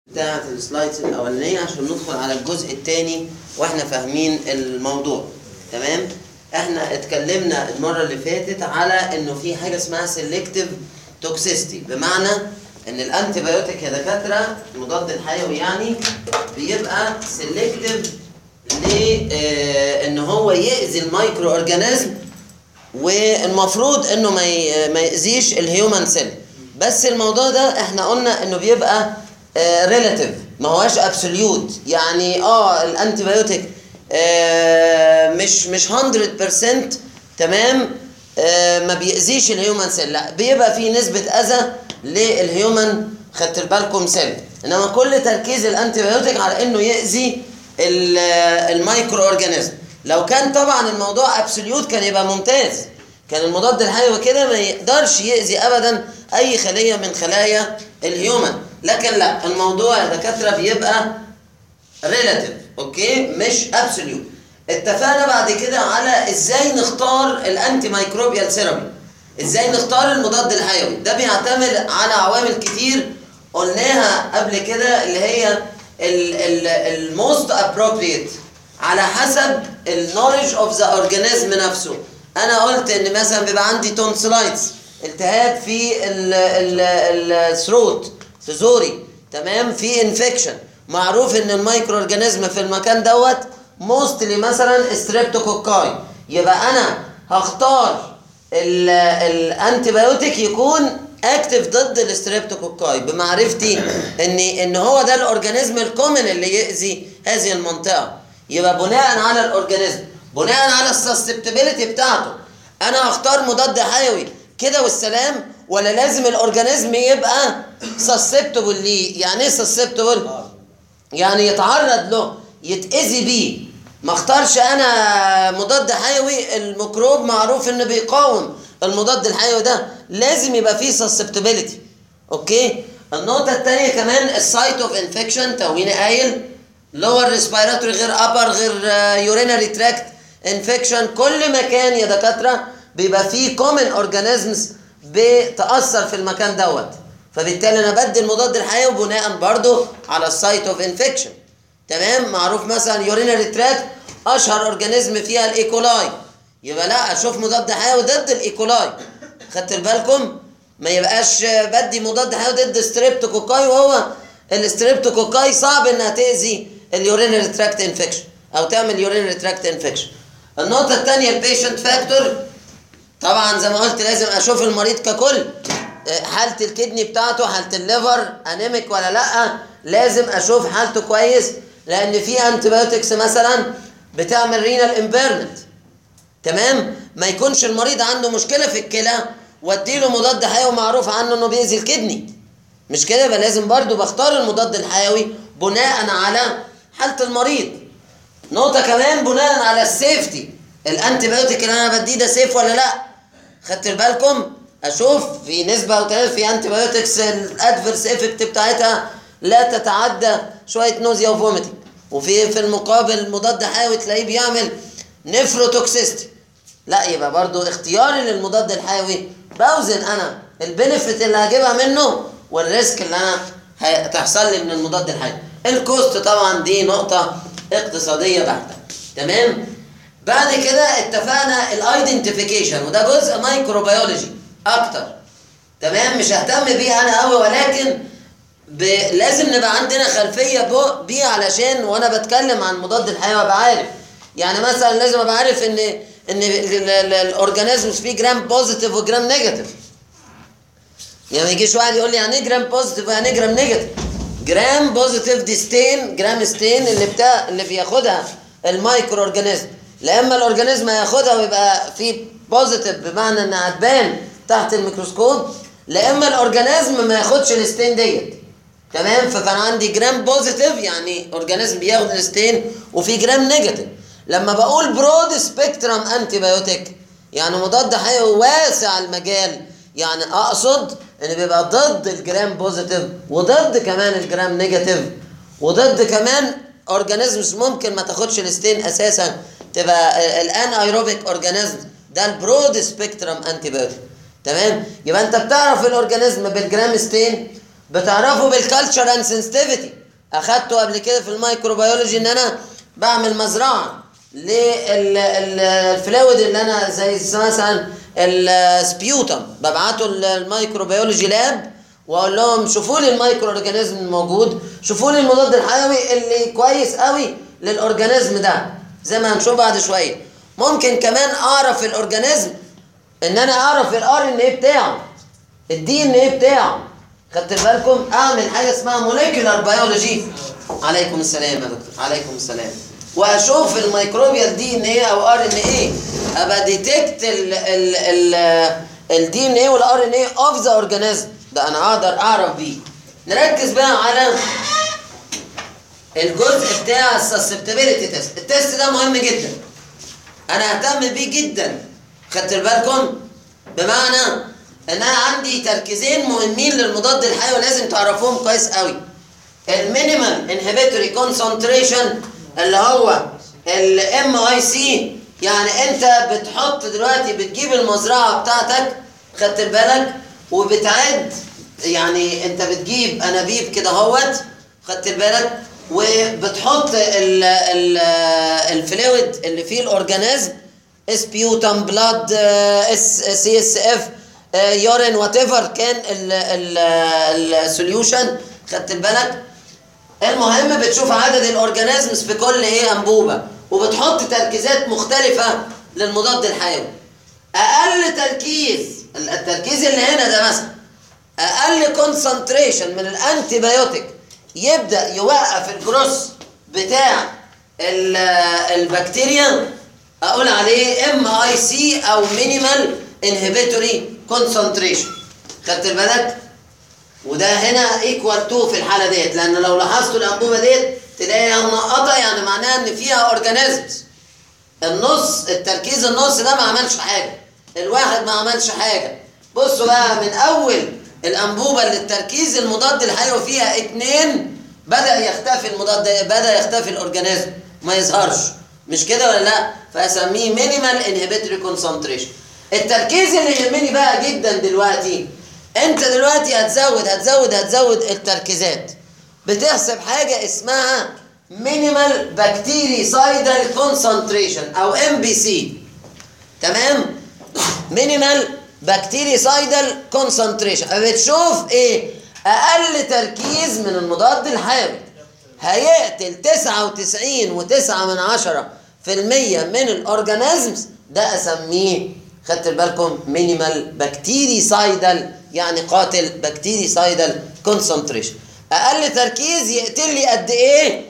بتاعت السلايدز الاولانيه عشان ندخل على الجزء الثاني واحنا فاهمين الموضوع تمام احنا اتكلمنا المره اللي فاتت على انه في حاجه اسمها سيلكتيف توكسيستي بمعنى ان الانتي بايوتيك يا دكاتره المضاد الحيوي يعني بيبقى سيلكتيف ل آه، ان هو يأذي المايكرو اورجانيزم والمفروض انه ما ي- ما يأذيش الهيومن سيل بس الموضوع ده احنا قلنا انه بيبقى ريلاتيف ما هواش ابسوليوت يعني اه الانتي بايوتيك آه مش مش 100% تمام آه ما بيأذيش الهيومن سيل لا بيبقى في نسبة أذى للهيومن خدت بالكم سيل انما كل تركيز الانتي بايوتيك على انه يأذي ال- المايكرو اورجانيزم لو كان طبعا الموضوع ابسوليوت كان يبقى ممتاز كان المضاد الحيوي كده ما يقدرش يأذي ابدا اي خليه من خلايا الهيومن لكن لا الموضوع يا دكاتره بيبقى ريلاتيف اوكي مش ابسوليوت اتفقنا بعد كده على ازاي نختار الانتي مايكروبيال ثيرابي ازاي نختار المضاد الحيوي ده بيعتمد على عوامل كتير قلناها قبل كده اللي هي الموست ابروبريت على حسب النولج اوف ذا اورجانيزم نفسه انا قلت ان مثلا بيبقى عندي تونسلايتس التهاب في الثروت في زوري تمام في انفكشن معروف ان المايكرو اورجانيزم في المكان دوت موستلي مثلا ستريبتوكوكاي يبقى انا هختار الانتي بايوتيك يكون اكتف ضد الستريبتوكوكاي بمعرفتي ان ان هو ده الاورجانيزم الكومن اللي يأذي هذه المنطقه يبقى بناء على الاورجانيزم بناء على السسبتبيليتي بتاعته انا هختار مضاد حيوي كده والسلام ولا لازم الاورجانيزم يبقى سسبتبل ليه يعني ايه سسبتبل يعني يتعرض له يتأذي بيه ما اختارش انا مضاد حيوي الميكروب معروف انه بيقاوم المضاد الحيوي ده لازم يبقى فيه سسبتبيليتي اوكي النقطة الثانية كمان السايت اوف انفكشن تويني قايل لور ريسبيراتوري غير ابر غير يورينري تراكت انفكشن كل مكان يا دكاترة بيبقى فيه كومن اورجانيزمز بتأثر في المكان دوت فبالتالي انا بدي المضاد الحيوي بناء برضو على السايت اوف انفكشن تمام معروف مثلا يورينري تراكت اشهر اورجانيزم فيها الايكولاي يبقى لا اشوف مضاد حيوي ضد الايكولاي خدت بالكم ما يبقاش بدي مضاد حيوي ضد ستريبتوكوكاي وهو الستريبتوكوكاي صعب انها تاذي اليورينري تراكت انفكشن او تعمل يورينري تراكت انفكشن النقطه الثانيه البيشنت فاكتور طبعا زي ما قلت لازم اشوف المريض ككل حالة الكدني بتاعته حالة الليفر انيميك ولا لا لازم اشوف حالته كويس لان في انتبيوتكس مثلا بتعمل رينال امبيرمنت تمام ما يكونش المريض عنده مشكلة في الكلى واديله مضاد حيوي معروف عنه انه بيأذي الكدني مش كده يبقى لازم برضو بختار المضاد الحيوي بناء على حالة المريض نقطة كمان بناء على السيفتي الانتي بايوتيك اللي انا بديه ده سيف ولا لا خدت بالكم اشوف في نسبة او تلاقي في انتي بايوتكس الادفيرس افكت بتاعتها لا تتعدى شوية نوزيا وفوميتنج وفي في المقابل مضاد حيوي تلاقيه بيعمل نفروتوكسيستي لا يبقى برضو اختياري للمضاد الحيوي بوزن انا البنفيت اللي هجيبها منه والريسك اللي انا هتحصل لي من المضاد الحيوي الكوست طبعا دي نقطة اقتصادية بحتة تمام بعد كده اتفقنا الايدنتيفيكيشن وده جزء مايكروبيولوجي اكتر تمام مش ههتم بيه انا قوي ولكن ب... لازم نبقى عندنا خلفيه بو- بيه علشان وانا بتكلم عن مضاد الحيوي ابقى عارف يعني مثلا لازم ابقى عارف ان ان الاورجانيزمز فيه جرام بوزيتيف وجرام نيجاتيف يعني ما يجيش واحد يقول لي يعني ايه جرام بوزيتيف ويعني ايه جرام نيجاتيف جرام بوزيتيف دي ستين جرام ستين اللي بتاع اللي بياخدها المايكرو اورجانيزم لا اما الاورجانيزم هياخدها ويبقى فيه بوزيتيف بمعنى انها هتبان تحت الميكروسكوب لا اما الاورجانيزم ما ياخدش الستين ديت تمام فكان عندي جرام بوزيتيف يعني اورجانيزم بياخد الستين وفي جرام نيجاتيف لما بقول برود سبيكترم انتي بايوتيك يعني مضاد حيوي واسع المجال يعني اقصد ان بيبقى ضد الجرام بوزيتيف وضد كمان الجرام نيجاتيف وضد كمان اورجانيزمز ممكن ما تاخدش الستين اساسا تبقى الان ايروبيك اورجانيزم ده البرود سبيكترم انتي بايوتيك تمام يبقى انت بتعرف الاورجانيزم بالجرام ستين بتعرفه بالكالتشر اند سنسيتيفيتي اخدته قبل كده في الميكروبيولوجي ان انا بعمل مزرعه للفلويد اللي انا زي مثلا السبيوتم ببعته الميكروبيولوجي لاب واقول لهم شوفوا لي المايكرو اورجانيزم الموجود شوفوا لي المضاد الحيوي اللي كويس قوي للاورجانيزم ده زي ما هنشوف بعد شويه ممكن كمان اعرف الاورجانيزم ان انا اعرف الار ان ايه بتاعه الدي ان ايه بتاعه خدت بالكم اعمل حاجه اسمها موليكولار بيولوجي عليكم السلام يا دكتور عليكم السلام واشوف الميكروبيال دي ان ايه او ار ان ايه ابقى ديتكت ال ال ال الدي ان ايه والار ان ايه اوف ذا اورجانيزم ده انا اقدر اعرف بيه نركز بقى على الجزء بتاع السسبتابيلتي تيست التيست ده مهم جدا انا اهتم بيه جدا خدت بالكم بمعنى ان انا عندي تركيزين مهمين للمضاد الحيوي لازم تعرفوهم كويس قوي المينيمال انهبيتوري كونسنتريشن اللي هو الام اي سي يعني انت بتحط دلوقتي بتجيب المزرعه بتاعتك خدت بالك وبتعد يعني انت بتجيب انابيب كده اهوت خدت بالك وبتحط ال ال الفلويد اللي فيه الاورجانيزم سبيوتم بلاد اس سي اس اف يورين وات ايفر كان السوليوشن خدت بالك المهم بتشوف عدد الاورجانيزمز في كل ايه انبوبه وبتحط تركيزات مختلفه للمضاد الحيوي اقل تركيز التركيز اللي هنا ده مثلا اقل كونسنتريشن من الانتي بايوتيك يبدا يوقف الجروس بتاع البكتيريا اقول عليه ام اي سي او مينيمال انهبيتوري كونسنتريشن خدت بالك وده هنا ايكوال 2 في الحاله ديت لان لو لاحظتوا الانبوبه ديت تلاقيها منقطه يعني معناها ان فيها اورجانيزمز النص التركيز النص ده ما عملش حاجه الواحد ما عملش حاجه بصوا بقى من اول الانبوبه اللي التركيز المضاد الحيوي فيها اتنين بدا يختفي المضاد بدا يختفي الاورجانيزم ما يظهرش مش كده ولا لا فاسميه مينيمال انهبيتوري كونسنتريشن التركيز اللي يهمني بقى جدا دلوقتي انت دلوقتي هتزود هتزود هتزود التركيزات بتحسب حاجه اسمها مينيمال بكتيري سايدال كونسنتريشن او ام بي سي تمام مينيمال بكتيري سايدال كونسنتريشن بتشوف ايه اقل تركيز من المضاد الحيوي هيقتل 99 و9 من عشرة في المية من الاورجانيزمز ده اسميه خدت بالكم مينيمال بكتيري سايدال يعني قاتل بكتيري سايدال كونسنتريشن اقل تركيز يقتل لي قد ايه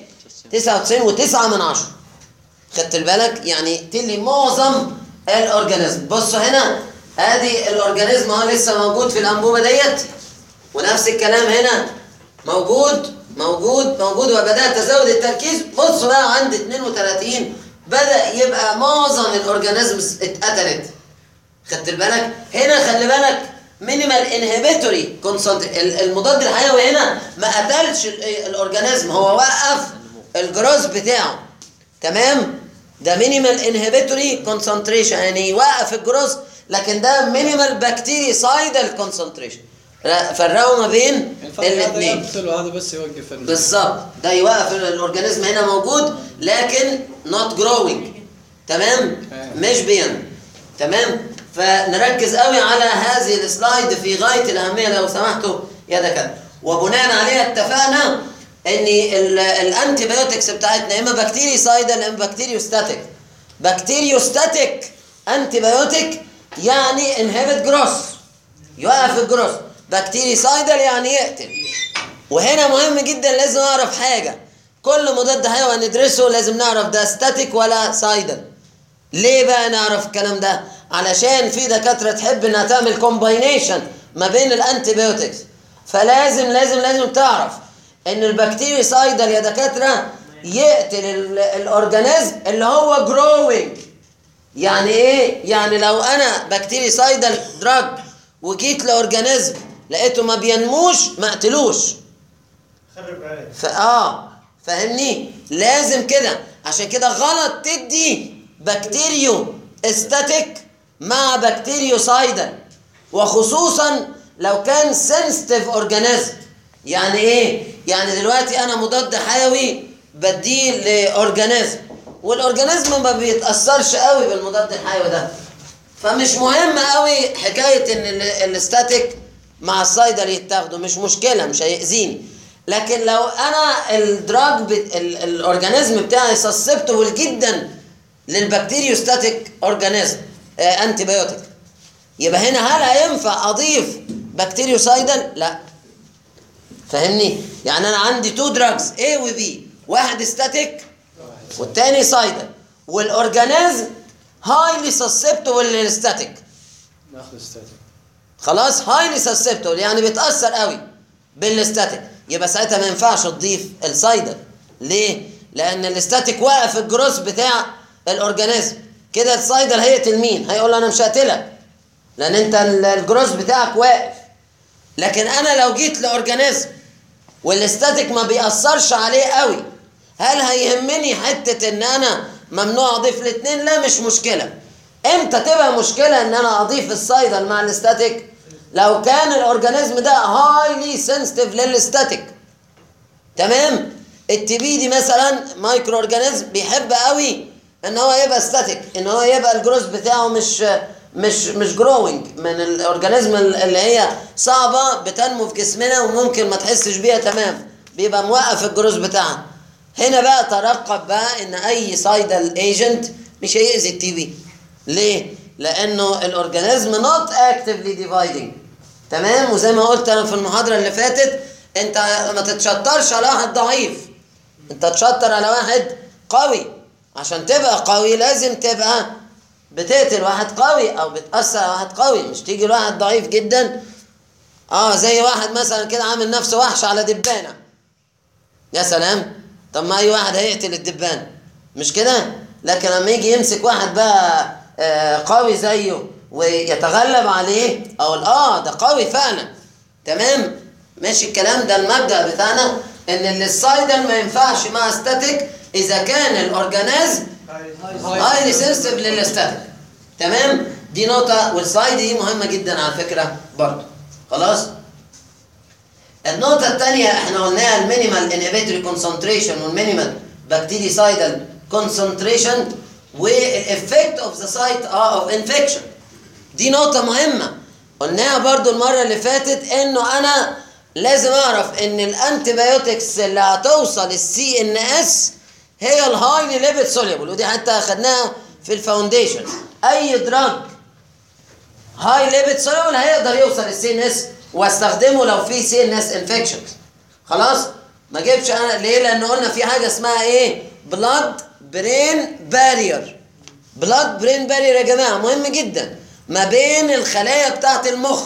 99 و9 من عشرة خدت بالك يعني يقتل لي معظم الاورجانيزم بصوا هنا ادي الاورجانيزم اهو لسه موجود في الانبوبه ديت ونفس الكلام هنا موجود موجود موجود وبدات ازود التركيز بصوا بقى عند 32 بدا يبقى معظم الاورجانيزمز اتقتلت خدت بالك هنا خلي بالك مينيمال انهبيتوري المضاد الحيوي هنا ما قتلش الاورجانيزم هو وقف الجروز بتاعه تمام ده مينيمال انهبيتوري كونسنتريشن يعني يوقف الجروز لكن ده مينيمال بكتيري سايدال كونسنتريشن فرقوا ما بين الاثنين هذا بس يوقف بالظبط ده يوقف الاورجانيزم هنا موجود لكن نوت جروينج تمام مش بين تمام فنركز قوي على هذه السلايد في غايه الاهميه لو سمحتوا يا دكاتره وبناء عليها اتفقنا ان الانتي بايوتكس بتاعتنا اما بكتيري سايدال اما بكتيريوستاتيك بكتيريوستاتيك انتي بايوتيك يعني انهبت جروس يوقف الجروس بكتيري سايدال يعني يقتل وهنا مهم جدا لازم اعرف حاجه كل مضاد حيوي هندرسه لازم نعرف ده ستاتيك ولا سايدال ليه بقى نعرف الكلام ده علشان في دكاتره تحب انها تعمل كومباينيشن ما بين الانتي بايوتكس فلازم لازم لازم تعرف ان البكتيري سايدال يا دكاتره يقتل الاورجانيزم اللي هو جروينج يعني ايه يعني لو انا بكتيري سايدال دراج وجيت لاورجانيزم لقيته ما بينموش ما اقتلوش خرب عليك فاه فاهمني لازم كده عشان كده غلط تدي بكتيريو استاتيك مع بكتيريو سايدال وخصوصا لو كان سنسيتيف اورجانيزم يعني ايه يعني دلوقتي انا مضاد حيوي بديه لاورجانيزم والاورجانيزم ما بيتاثرش قوي بالمضاد الحيوي ده فمش مهم قوي حكايه ان ال- الاستاتيك مع السايدر يتاخدوا مش مشكله مش هيأذيني لكن لو انا الدراج بت... ال- الاورجانيزم بتاعي سسبتبل جدا للبكتيريوستاتيك اورجانيزم آه انتي بايوتيك يبقى هنا هل هينفع اضيف بكتيريوسايدل لا فاهمني يعني انا عندي تو دراجز A و B واحد ستاتيك والتاني سايدل والاورجانيزم هايلي سسبتبل للستاتيك ناخذ ستاتيك خلاص هايلي سسبتبل يعني بيتاثر قوي بالستاتيك يبقى ساعتها ما ينفعش تضيف السايدر ليه لان الاستاتيك واقف الجروس بتاع الاورجانيزم كده السايدر هيقتل مين هيقول له انا مش هقتلك لان انت ال- الجروس بتاعك واقف لكن انا لو جيت لاورجانيزم والاستاتيك ما بيأثرش عليه قوي هل هيهمني حتة ان انا ممنوع اضيف الاثنين لا مش مشكلة امتى تبقى مشكلة ان انا اضيف السايدر مع الاستاتيك لو كان الاورجانيزم ده هايلي سنسيتيف للاستاتيك تمام التي بي دي مثلا مايكرو اورجانيزم بيحب قوي ان هو يبقى ستاتيك ان هو يبقى الجروث بتاعه مش مش مش جروينج من الاورجانيزم اللي هي صعبه بتنمو في جسمنا وممكن ما تحسش بيها تمام بيبقى موقف الجروث بتاعها هنا بقى ترقب بقى ان اي سايدال ايجنت مش هيأذي التي بي ليه لانه الاورجانيزم نوت اكتفلي ديفايدنج تمام وزي ما قلت انا في المحاضره اللي فاتت انت ما تتشطرش على واحد ضعيف انت تشطر على واحد قوي عشان تبقى قوي لازم تبقى بتقتل واحد قوي او بتأثر على واحد قوي مش تيجي لواحد ضعيف جدا اه زي واحد مثلا كده عامل نفسه وحش على دبانه يا سلام طب ما اي واحد هيقتل الدبان مش كده لكن لما يجي يمسك واحد بقى آه، قوي زيه ويتغلب عليه اقول اه ده قوي فعلا تمام ماشي الكلام ده المبدأ بتاعنا ان السايدل ما ينفعش مع ستاتيك اذا كان الاورجانيزم هايلي سنسيتيف للاستاتيك تمام دي نقطة والسلايد دي مهمة جدا على فكرة برضه خلاص النقطة الثانية احنا قلناها المينيمال انهبيتوري كونسنتريشن والمينيمال بكتيريسايدال كونسنتريشن والافكت اوف ذا سايت اوف انفكشن دي نقطة مهمة قلناها برضو المرة اللي فاتت انه انا لازم اعرف ان الانتي بايوتكس اللي هتوصل السي ان اس هي الهايلي ليبيد سوليبل ودي حتى اخدناها في الفاونديشن اي دراج هاي ليبيد سوليبل هيقدر يوصل السي ان اس واستخدمه لو في سي ان اس انفكشن خلاص ما جيبش انا ليه لان قلنا في حاجه اسمها ايه بلاد برين بارير بلاد برين بارير يا جماعه مهم جدا ما بين الخلايا بتاعه المخ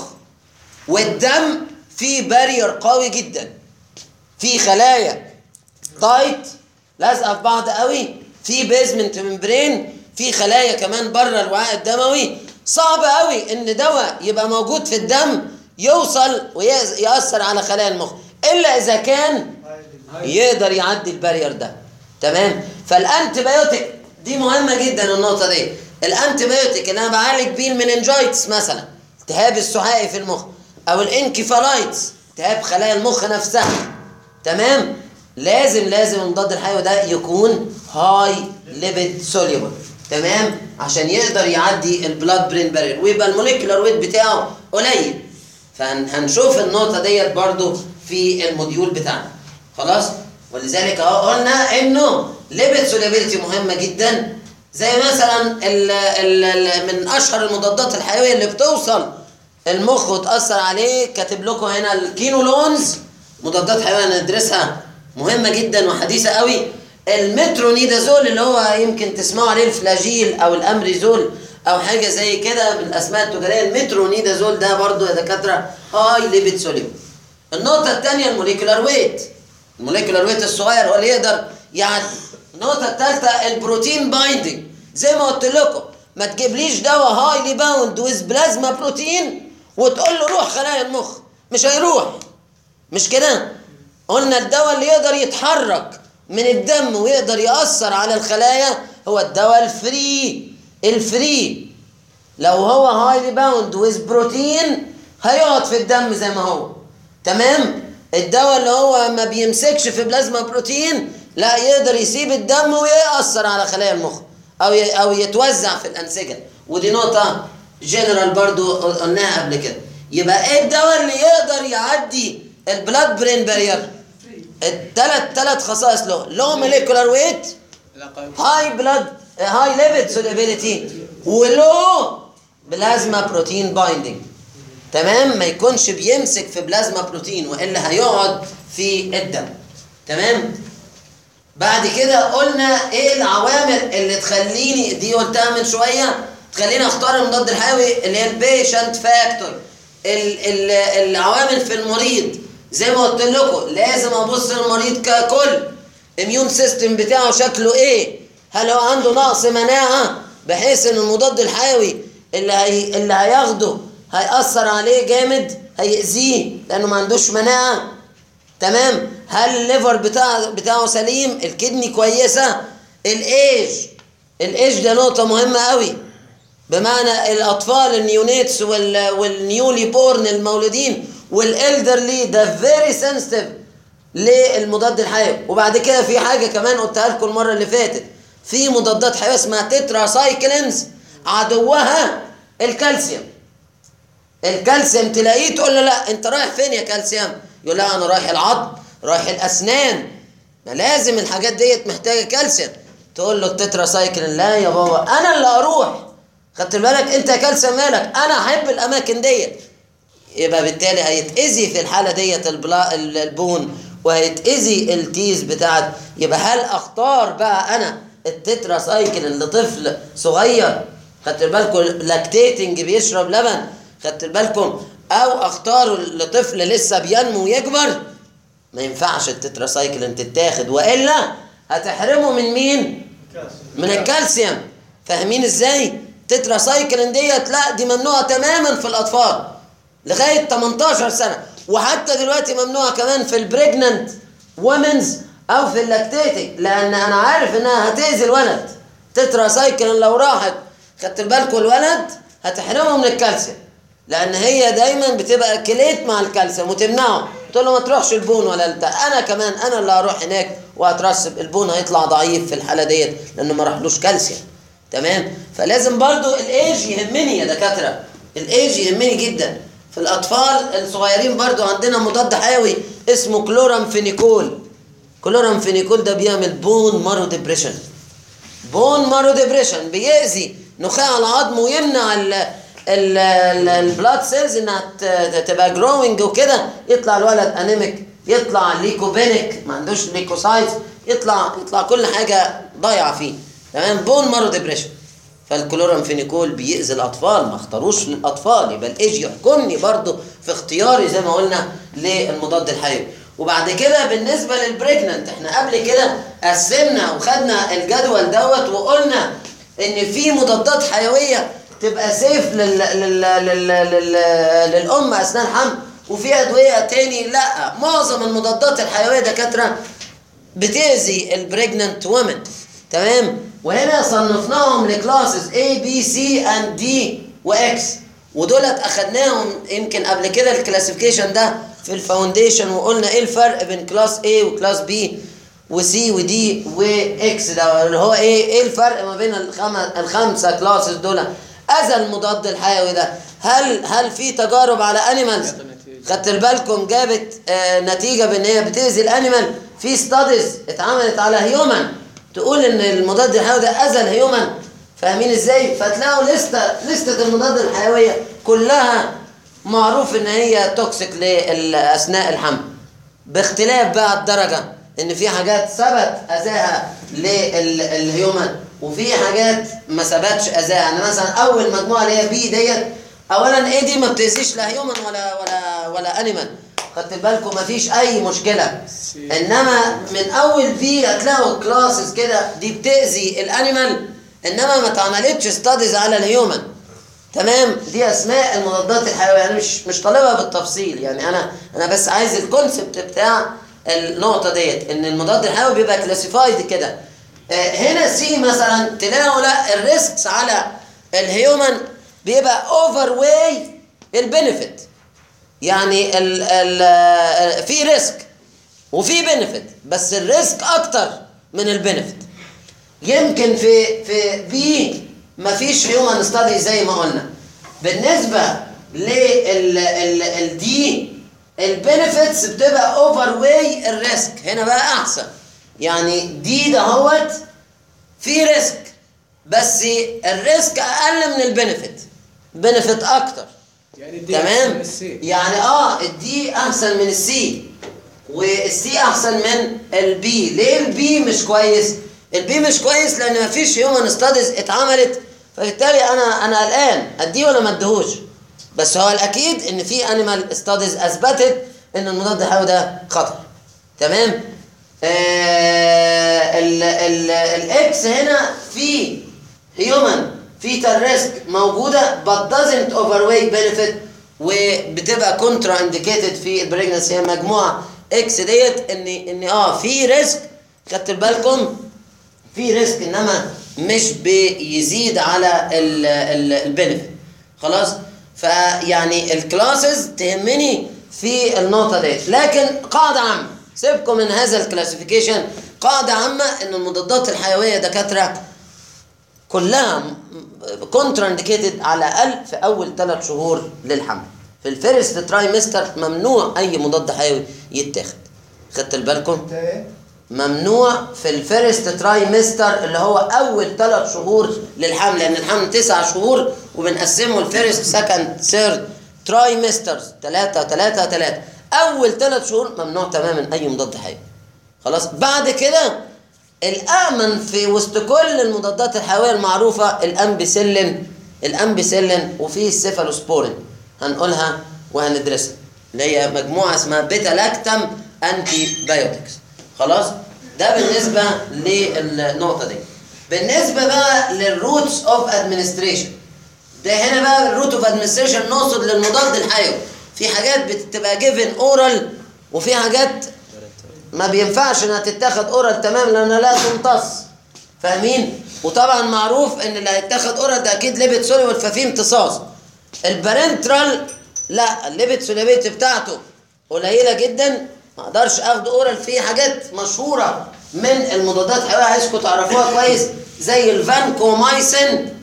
والدم في بارير قوي جدا في خلايا تايت لازقه في بعض قوي في بيزمنت ممبرين في خلايا كمان بره الوعاء الدموي صعب قوي ان دواء يبقى موجود في الدم يوصل ويأثر على خلايا المخ الا اذا كان يقدر يعدي البارير ده تمام فالانتي بايوتيك دي مهمه جدا النقطه دي الانتي بايوتيك اللي انا بعالج بيه المننجايتس مثلا التهاب السحائي في المخ او الانكفالايتس التهاب خلايا المخ نفسها تمام لازم لازم المضاد الحيوي ده يكون هاي ليبيد سوليبل تمام عشان يقدر يعدي البلاد برين بارير ويبقى الموليكولار ويت بتاعه قليل فهنشوف النقطه ديت برضو في الموديول بتاعنا خلاص ولذلك اهو قلنا انه ليبيد سوليبيليتي مهمه جدا زي مثلا ال ال ال من اشهر المضادات الحيويه اللي بتوصل المخ وتاثر عليه كاتب لكم هنا الكينولونز مضادات حيويه ندرسها مهمه جدا وحديثه قوي المترونيدازول اللي هو يمكن تسمعوا عليه الفلاجيل او الامريزول او حاجه زي كده بالاسماء التجاريه المترونيدازول ده برضو يا دكاتره هاي ليبيد سوليبل النقطه الثانيه الموليكولار ويت الموليكولار ويت الصغير هو اللي يقدر يعدي النقطه الثالثه البروتين بايندنج زي ما قلت لكم ما تجيبليش دواء هايلي باوند ويز بلازما بروتين وتقول له روح خلايا المخ مش هيروح مش كده قلنا الدواء اللي يقدر يتحرك من الدم ويقدر يأثر على الخلايا هو الدواء الفري الفري لو هو هايلي باوند ويز بروتين هيقعد في الدم زي ما هو تمام الدواء اللي هو ما بيمسكش في بلازما بروتين لا يقدر يسيب الدم ويأثر على خلايا المخ او ي- او يتوزع في الانسجه ودي نقطه جنرال برضو قلناها قبل كده يبقى ايه الدواء اللي يقدر يعدي البلاد برين بارير الثلاث ثلاث خصائص له لو موليكولار ويت هاي بلاد هاي ليبيد سوليبيليتي ولو بلازما بروتين بايندينج تمام ما يكونش بيمسك في بلازما بروتين والا هيقعد في الدم تمام بعد كده قلنا ايه العوامل اللي تخليني دي قلتها من شويه تخليني اختار المضاد الحيوي اللي هي البيشنت فاكتور العوامل في المريض زي ما قلت لكم لازم ابص للمريض ككل اميون سيستم بتاعه شكله ايه هل هو عنده نقص مناعه بحيث ان المضاد الحيوي اللي هي اللي هياخده هيأثر عليه جامد هيأذيه لانه ما عندوش مناعه تمام هل الليفر بتاع بتاعه سليم الكدني كويسه الايج الايج ده نقطه مهمه قوي بمعنى الاطفال النيونيتس وال والنيولي بورن المولودين والالدرلي ده فيري سنسيتيف للمضاد الحيوي وبعد كده في حاجه كمان قلتها لكم المره اللي فاتت في مضادات حيويه اسمها تترا سايكلينز عدوها الكالسيوم الكالسيوم تلاقيه تقول له لا انت رايح فين يا كالسيوم يقول لا انا رايح العظم رايح الاسنان ما لازم الحاجات ديت محتاجه كالسيوم تقول له التترا سايكلين لا يا بابا انا اللي اروح خدت بالك انت يا كالسيوم مالك انا احب الاماكن ديت يبقى بالتالي هيتاذي في الحاله ديت البلا ال- البون وهيتاذي التيز بتاعت يبقى هل اختار بقى انا التترا سايكلين لطفل صغير خدت بالكم لاكتيتنج بيشرب لبن خدت بالكم او اختاره لطفل لسه بينمو ويكبر ما ينفعش التترا سايكلين تتاخد والا هتحرمه من مين كاس من الكالسيوم فاهمين ازاي تترا سايكلين ديت لا دي ممنوعه تماما في الاطفال لغايه 18 سنه وحتى دلوقتي ممنوعه كمان في البريجننت وومنز او في اللاكتيتنج لان انا عارف انها هتاذي الولد تترا سايكلين لو راحت خدت بالكم الولد هتحرمه من الكالسيوم لان هي دايما بتبقى كليت مع الكالسيوم وتمنعه تقول له ما تروحش البون ولا بتاع انا كمان انا اللي هروح هناك وهترسب البون هيطلع ضعيف في الحاله ديت لانه ما راحلوش كالسيوم تمام فلازم برضو الايج يهمني يا دكاتره الايج يهمني جدا في الاطفال الصغيرين برضو عندنا مضاد حيوي اسمه كلورامفينيكول كلورامفينيكول ده بيعمل بون مارو ديبريشن بون مارو ديبريشن بيأذي نخاع العظم ويمنع ال ال البلاد سيلز انها ت- تبقى جروينج وكده يطلع الولد انيميك يطلع ليكوبينيك ما عندوش ليكوسايتس يطلع يطلع كل حاجه ضايعه فيه تمام بون مارو ديبريشن فالكلورامفينيكول بيأذي الاطفال ما اختاروش للاطفال يبقى الايج يحكمني برضو في اختياري زي ما قلنا للمضاد الحيوي وبعد كده بالنسبه للبريجننت احنا قبل كده قسمنا وخدنا الجدول دوت وقلنا ان في مضادات حيويه تبقى سيف لل... لل... لل... لل... للام اثناء الحمل وفي ادويه تاني لا معظم المضادات الحيويه دكاتره بتأذي البريجننت وومن تمام وهنا صنفناهم لكلاسز A B C and D و X ودولت اخدناهم يمكن قبل كده الكلاسيفيكيشن ده في الفاونديشن وقلنا ايه الفرق بين كلاس A وكلاس B وسي ودي واكس ده اللي هو ايه ايه الفرق ما بين الخم... الخمسه كلاسز دول اذى المضاد الحيوي ده هل هل في تجارب على انيمالز خدت بالكم جابت آه نتيجه بان هي بتاذي الانيمال في ستاديز اتعملت على هيومن تقول ان المضاد الحيوي ده اذى الهيومن فاهمين ازاي فتلاقوا لسته لسته المضاد الحيويه كلها معروف ان هي توكسيك اثناء الحمل باختلاف بقى الدرجه ان في حاجات ثبت اذاها للهيومن وفي حاجات ما ثبتش اذاها يعني مثلا اول مجموعه اللي هي بي ديت اولا ايه دي ما بتاذيش لا هيومن ولا ولا ولا انيمال خدت بالكم ما فيش اي مشكله انما من اول في هتلاقوا كلاسز كده دي بتاذي الانيمال انما ما اتعملتش ستاديز على الهيومن تمام دي اسماء المضادات الحيويه انا مش مش طالبها بالتفصيل يعني انا انا بس عايز الكونسبت بتاع النقطه ديت ان المضاد الحيوي بيبقى كلاسيفايد كده آه، هنا سي مثلا تلاقوا لا الريسكس على الهيومن بيبقى اوفر واي البنفيت يعني ال ال في ريسك وفي بنفيت بس الريسك اكتر من البنفيت يمكن في في بي مفيش هيومن ستادي زي ما قلنا بالنسبه لل دي البنفيتس بتبقى اوفر واي الريسك هنا بقى احسن يعني دي دهوت في ريسك بس الريسك اقل من البنفيت بنفيت اكتر يعني دي تمام أحسن من السي. يعني اه الدي احسن من السي والسي احسن من البي ليه البي مش كويس البي مش كويس لان مفيش هيومن ستاديز اتعملت فبالتالي انا انا قلقان اديه ولا ما اديهوش بس هو الاكيد ان في انيمال ستاديز اثبتت ان المضاد الحيوي ده خطر تمام آه ال ال الاكس هنا في هيومن فيتال ريسك موجوده but doesn't overweight benefit وبتبقى كونترا انديكيتد في البريجنسي هي مجموعه اكس ديت ان ان اه في ريسك خدت بالكم في ريسك انما مش بيزيد على البنفيت خلاص فيعني الكلاسز تهمني في النقطه ديت لكن قاعده عامه سيبكم من هذا الكلاسيفيكيشن قاعده عامه ان المضادات الحيويه دكاتره كلها كونترا انديكيتد على الاقل في اول ثلاث شهور للحمل في الفيرست ترايمستر ممنوع اي مضاد حيوي يتاخد خدت بالكم انت ايه؟ ممنوع في الفيرست ترايمستر اللي هو اول ثلاث شهور للحمل لان الحمل تسع شهور وبنقسمه الفيرست سكند ثيرد ترايمسترز ثلاثة ثلاثة ثلاثة اول ثلاث شهور ممنوع تماما اي مضاد حيوي خلاص بعد كده الامن في وسط كل المضادات الحيويه المعروفه الامبيسيلين الامبيسيلين وفي السيفالوسبورين هنقولها وهندرسها اللي هي مجموعه اسمها بيتا لاكتم انتي بايوتكس خلاص ده بالنسبه للنقطه دي بالنسبه بقى للروتس اوف ادمنستريشن ده هنا بقى الروت اوف ادمنستريشن نقصد للمضاد الحيوي في حاجات بتبقى جيفن اورال وفي حاجات ما بينفعش انها تتاخد اورال تمام لانها لا تمتص فاهمين وطبعا معروف ان اللي هيتاخد اورال ده اكيد ليبت سوليبل ففيه امتصاص البارنترال لا الليبت سوليبيتي بتاعته قليله جدا ما اقدرش اخد اورال في حاجات مشهوره من المضادات الحيويه عايزكم تعرفوها كويس زي الفانكومايسين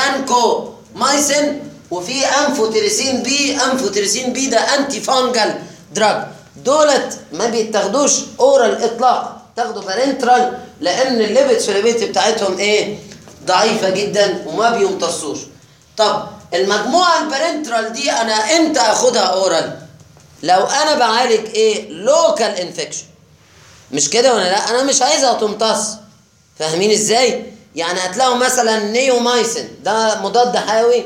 فانكومايسين وفي انفوتيريسين بي انفوتيريسين بي ده انتي فانجل دراج دولت ما بيتاخدوش اورال اطلاقا تاخدوا بارنترال لان الليبت سوليبيتي بتاعتهم ايه ضعيفه جدا وما بيمتصوش طب المجموعه البارنترال دي انا امتى اخدها اورال لو انا بعالج ايه لوكال انفكشن مش كده ولا لا انا مش عايزها تمتص فاهمين ازاي يعني هتلاقوا مثلا نيومايسين ده مضاد حيوي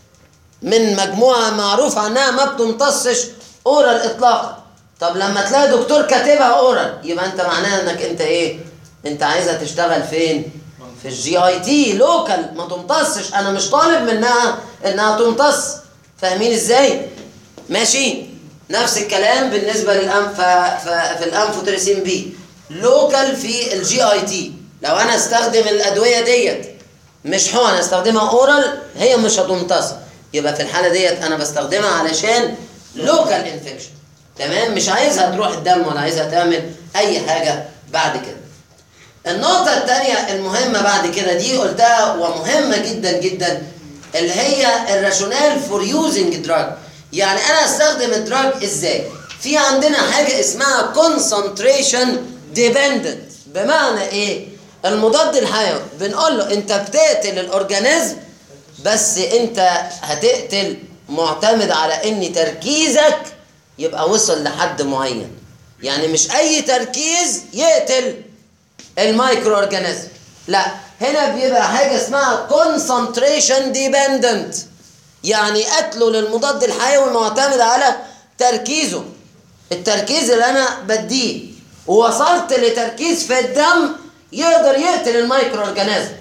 من مجموعه معروف عنها ما بتمتصش اورال اطلاقا طب لما تلاقي دكتور كاتبها اورال يبقى انت معناها انك انت ايه انت عايزها تشتغل فين في الجي اي تي لوكال ما تمتصش انا مش طالب منها انها تمتص فاهمين ازاي ماشي نفس الكلام بالنسبه للانف في الانفوتريسين بي لوكال في الجي اي تي لو انا استخدم الادويه ديت مش حقن استخدمها اورال هي مش هتمتص يبقى في الحاله ديت انا بستخدمها علشان لوكال انفكشن تمام مش عايزها تروح الدم ولا عايزها تعمل اي حاجه بعد كده النقطة الثانية المهمة بعد كده دي قلتها ومهمة جدا جدا اللي هي الراشونال فور يوزنج دراج يعني انا استخدم الدراج ازاي في عندنا حاجة اسمها كونسنتريشن ديبندنت بمعنى ايه المضاد الحيوي بنقول له انت بتقتل الاورجانيزم بس انت هتقتل معتمد على ان تركيزك يبقى وصل لحد معين يعني مش اي تركيز يقتل المايكرو اورجانيزم لا هنا بيبقى حاجه اسمها concentration dependent يعني قتله للمضاد الحيوي معتمد على تركيزه التركيز اللي انا بديه ووصلت لتركيز في الدم يقدر يقتل المايكرو اورجانيزم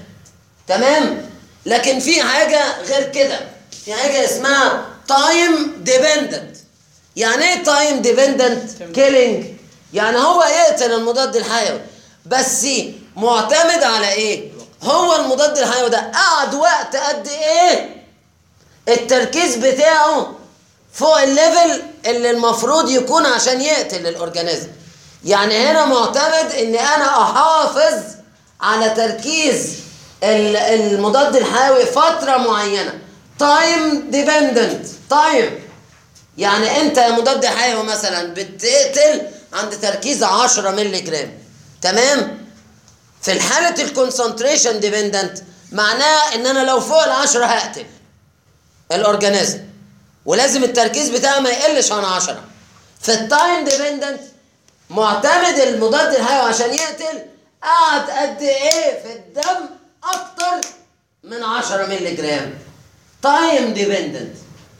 تمام لكن في حاجه غير كده في حاجه اسمها تايم ديبندنت يعني ايه تايم ديبندنت كيلينج يعني هو يقتل المضاد الحيوي بس معتمد على ايه هو المضاد الحيوي ده قعد وقت قد ايه التركيز بتاعه فوق الليفل اللي المفروض يكون عشان يقتل الاورجانيزم يعني هنا معتمد ان انا احافظ على تركيز ال- المضاد الحيوي فتره معينه تايم ديبندنت تايم يعني انت يا مضاد حيوي مثلا بتقتل عند تركيز 10 مللي جرام تمام في الحالة الكونسنتريشن ديبندنت معناه ان انا لو فوق العشرة هقتل الاورجانيزم ولازم التركيز بتاعه ما يقلش عن 10 في التايم ديبندنت معتمد المضاد الحيوي عشان يقتل قعد قد ايه في الدم اكتر من 10 مللي جرام تايم ديبندنت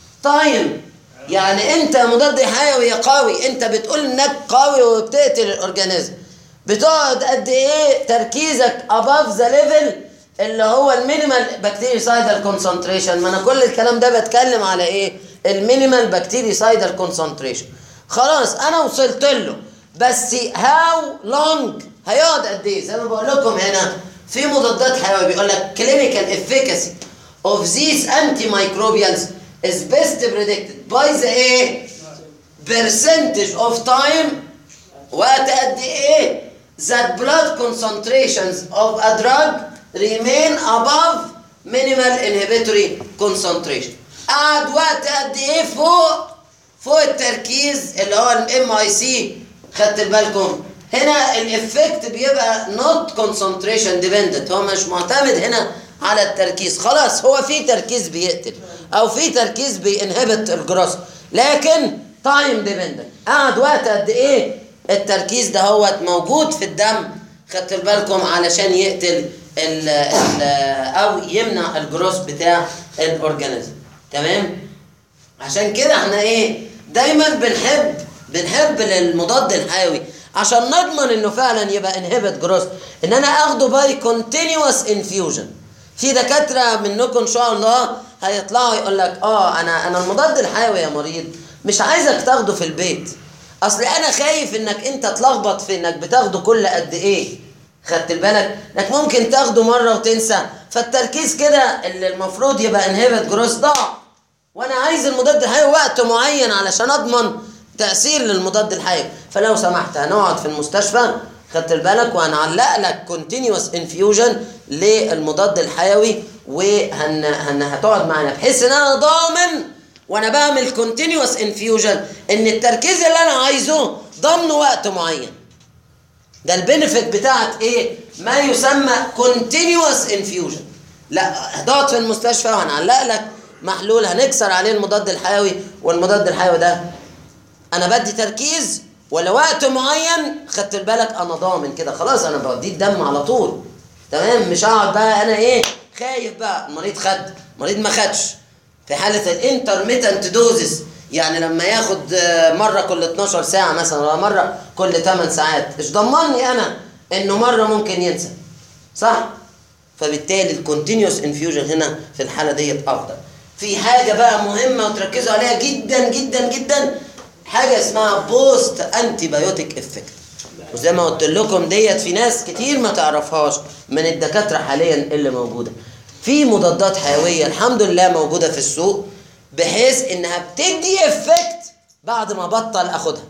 تايم يعني انت مضاد حيوي قوي انت بتقول انك قوي وبتقتل الاورجانيزم بتقعد قد ايه تركيزك above ذا ليفل اللي هو المينيمال بكتيريسايدال كونسنتريشن ما انا كل الكلام ده بتكلم على ايه المينيمال بكتيريسايدال كونسنتريشن خلاص انا وصلت له بس هاو لونج هيقعد قد ايه زي ما بقول لكم هنا في مضادات حيويه بيقول لك clinical efficacy of these antimicrobials is best predicted by the ايه percentage of time وقت قد ايه that blood concentrations of a drug remain above minimal inhibitory concentration قعد وقت قد ايه فوق فوق التركيز اللي هو الام اي سي خدت بالكم هنا الافكت بيبقى not concentration dependent هو مش معتمد هنا على التركيز خلاص هو في تركيز بيقتل او في تركيز بينهبت الجروس لكن تايم ديبندنت قعد وقت قد ايه التركيز ده هو موجود في الدم خدت بالكم علشان يقتل ال ال او يمنع الجروس بتاع الاورجانيزم تمام عشان كده احنا ايه دايما بنحب بنحب للمضاد الحيوي عشان نضمن انه فعلا يبقى انهبت جروس ان انا اخده باي كونتينيوس انفيوجن في دكاتره منكم ان شاء الله هيطلعوا يقول لك اه انا انا المضاد الحيوي يا مريض مش عايزك تاخده في البيت اصل انا خايف انك انت تلخبط في انك بتاخده كل قد ايه خدت بالك انك ممكن تاخده مره وتنسى فالتركيز كده اللي المفروض يبقى انهبت جروس ضاع وانا عايز المضاد الحيوي وقت معين علشان اضمن تاثير للمضاد الحيوي فلو سمحت هنقعد في المستشفى خدت بالك وهنعلق لك كونتينيوس انفيوجن للمضاد الحيوي وهن هن هتقعد معانا بحيث ان انا ضامن وانا بعمل كونتينيوس انفيوجن ان التركيز اللي انا عايزه ضمن وقت معين ده البنفيت بتاعت ايه ما يسمى كونتينيوس انفيوجن لا هتقعد في المستشفى وهنعلق لك محلول هنكسر عليه المضاد الحيوي والمضاد الحيوي ده انا بدي تركيز ولا وقت معين خدت بالك انا ضامن كده خلاص انا بديه الدم على طول تمام مش هقعد بقى انا ايه خايف بقى المريض خد المريض ما خدش في حاله الانترميتنت دوزز يعني لما ياخد آه، مره كل 12 ساعه مثلا ولا مره كل 8 ساعات ايش ضمني انا انه مره ممكن ينسى صح فبالتالي الكونتينيوس انفيوجن هنا في الحاله ديت افضل في حاجه بقى مهمه وتركزوا عليها جدا جدا جدا حاجه اسمها بوست انتي بايوتيك افكت وزي ما قلت لكم ديت في ناس كتير ما تعرفهاش من الدكاتره حاليا اللي موجوده في مضادات حيويه الحمد لله موجوده في السوق بحيث انها بتدي افكت بعد ما بطل اخدها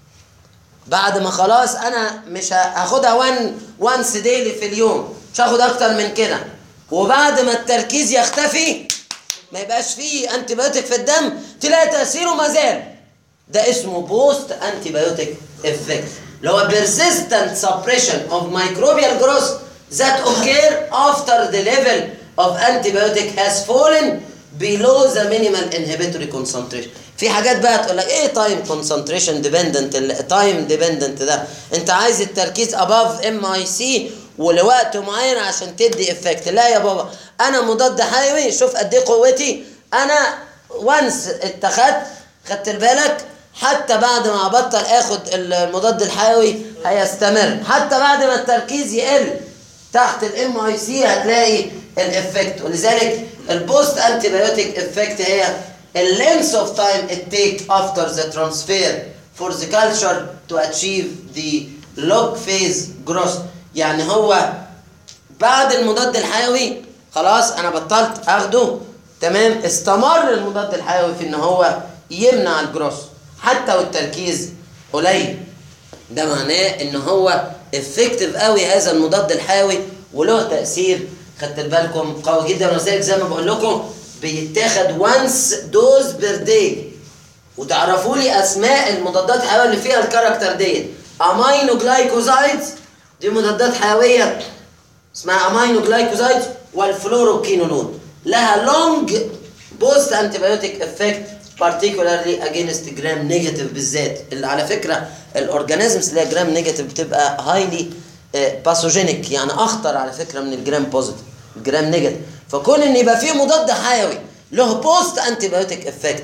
بعد ما خلاص انا مش هاخدها وان وانس ديلي في اليوم مش هاخد اكتر من كده وبعد ما التركيز يختفي ما يبقاش فيه انتي بايوتيك في الدم تلاقي تاثيره ما زال ده اسمه بوست انتي بايوتيك افكت اللي هو persistent suppression of microbial growth that occur after the level of antibiotic has fallen below the minimal inhibitory concentration في حاجات بقى تقول لك ايه تايم كونسنتريشن ديبندنت التايم ديبندنت ده انت عايز التركيز اباف ام اي سي ولوقت معين عشان تدي افكت لا يا بابا انا مضاد حيوي شوف قد ايه قوتي انا وانس اتخذت خدت بالك حتى بعد ما ابطل اخد المضاد الحيوي هيستمر حتى بعد ما التركيز يقل تحت الام اي سي هتلاقي الافكت ولذلك البوست انتي بايوتيك افكت هي اللينس اوف تايم it take after the transfer for the culture to achieve the log phase growth يعني هو بعد المضاد الحيوي خلاص انا بطلت اخده تمام استمر المضاد الحيوي في ان هو يمنع الجروس حتى والتركيز قليل ده معناه ان هو افكتيف قوي هذا المضاد الحيوي وله تاثير خدت بالكم قوي جدا ولذلك زي ما بقول لكم بيتاخد وانس دوز بير داي وتعرفوا لي اسماء المضادات الحيويه اللي فيها الكاركتر ديت امينو جلايكوزايدز دي مضادات حيويه اسمها امينو جلايكوزايدز والفلوروكينونون لها لونج بوست انتيبيوتيك افكت particularly against جرام نيجاتيف بالذات اللي على فكره الاورجانيزمز اللي هي جرام نيجاتيف بتبقى هايلي باثوجينيك يعني اخطر على فكره من الجرام بوزيتيف الجرام نيجاتيف فكون ان يبقى فيه مضاد حيوي له بوست انتيبيوتيك افكت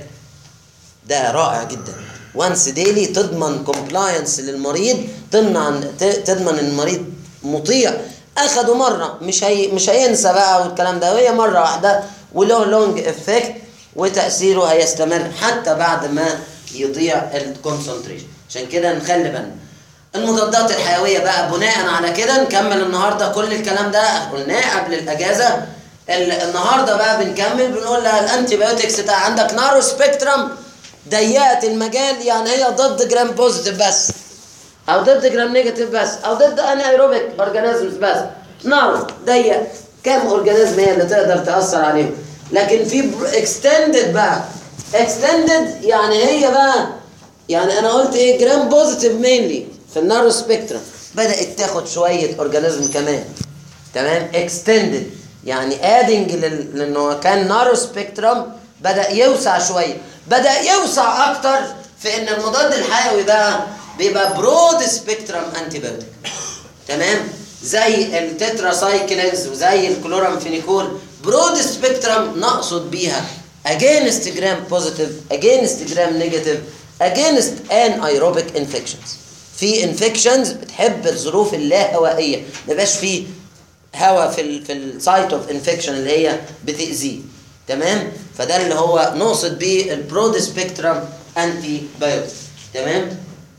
ده رائع جدا وانس ديلي تضمن كومبلاينس للمريض تمنع ت- تضمن ان المريض مطيع اخده مره مش هي مش هينسى بقى والكلام ده هي مره واحده وله لونج افكت وتاثيره هيستمر حتى بعد ما يضيع الكونسنتريشن عشان كده نخلي بالنا المضادات الحيويه بقى بناء على كده نكمل النهارده كل الكلام ده قلناه قبل الاجازه ال- النهارده بقى بنكمل بنقول لها الانتي بايوتكس بتاع عندك نارو سبيكترم ضيقه المجال يعني هي ضد جرام بوزيتيف بس او ضد جرام نيجاتيف بس او ضد اني ايروبيك اورجانيزمز بس نارو ضيق كام اورجانيزم هي اللي تقدر تاثر عليهم لكن في اكستندد بقى اكستندد يعني هي بقى يعني انا قلت ايه جرام بوزيتيف مينلي في النارو سبيكترم بدات تاخد شويه اورجانيزم كمان تمام اكستندد يعني ادنج لانه كان نارو سبيكترم بدا يوسع شويه بدا يوسع اكتر في ان المضاد الحيوي بقى بيبقى برود سبيكترم انتي بايوتيك تمام زي التتراسايكلينز وزي الكلورامفينيكول برود سبيكترم نقصد بيها against gram positive against gram negative against anaerobic infections في انفكشنز بتحب الظروف اللاهوائيه ما يبقاش في هواء في ال في السايت اوف انفكشن اللي هي بتاذيه تمام فده اللي هو نقصد بيه البرود سبيكترم انتي بايوتيك تمام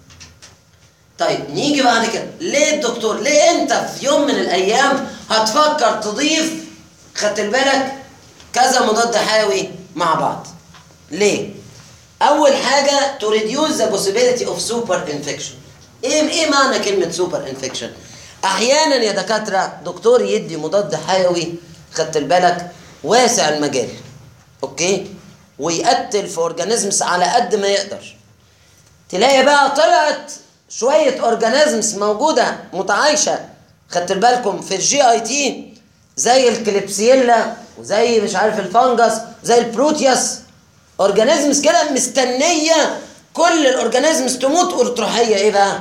طيب نيجي بعد كده ليه الدكتور ليه انت في يوم من الايام هتفكر تضيف خدت بالك كذا مضاد حيوي مع بعض ليه اول حاجه to reduce the possibility of super infection ايه ايه معنى كلمه سوبر انفكشن احيانا يا دكاتره دكتور يدي مضاد حيوي خدت بالك واسع المجال اوكي ويقتل في اورجانيزمز على قد ما يقدر تلاقي بقى طلعت شويه اورجانيزمز موجوده متعايشه خدت بالكم في الجي اي تي زي الكليبسيلا وزي مش عارف الفنجس زي البروتياس اورجانيزمز كده مستنيه كل الاورجانيزمز تموت وتروح هي ايه بقى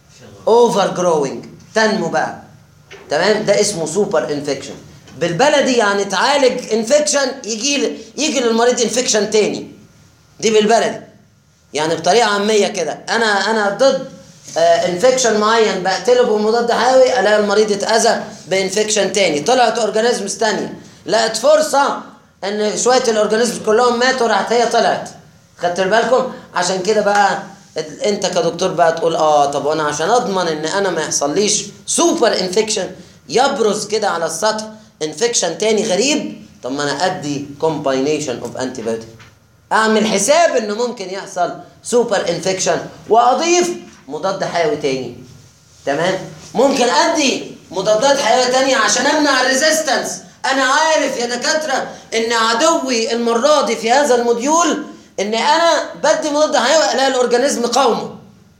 اوفر جروينج تنمو بقى تمام ده اسمه سوبر انفكشن بالبلدي يعني تعالج انفكشن يجي يجي للمريض انفكشن تاني دي بالبلدي يعني بطريقه عاميه كده انا انا ضد انفكشن معين بقتله بمضاد حيوي الاقي المريض اتاذى بانفكشن تاني طلعت اورجانيزمز تانية لقت فرصه ان شويه الاورجانيزمز كلهم ماتوا راحت هي طلعت خدت بالكم عشان كده بقى انت كدكتور بقى تقول اه طب وانا عشان اضمن ان انا ما يحصليش سوبر انفكشن يبرز كده على السطح انفكشن تاني غريب طب ما انا ادي كومباينيشن اوف انتي بايوتيك اعمل حساب انه ممكن يحصل سوبر انفكشن واضيف مضاد حيوي تاني تمام ممكن ادي مضادات حيويه تانية عشان امنع الريزيستنس انا عارف يا دكاتره ان عدوي المره دي في هذا الموديول ان انا بدي مضاد حيوي الاقي الاورجانيزم قاومه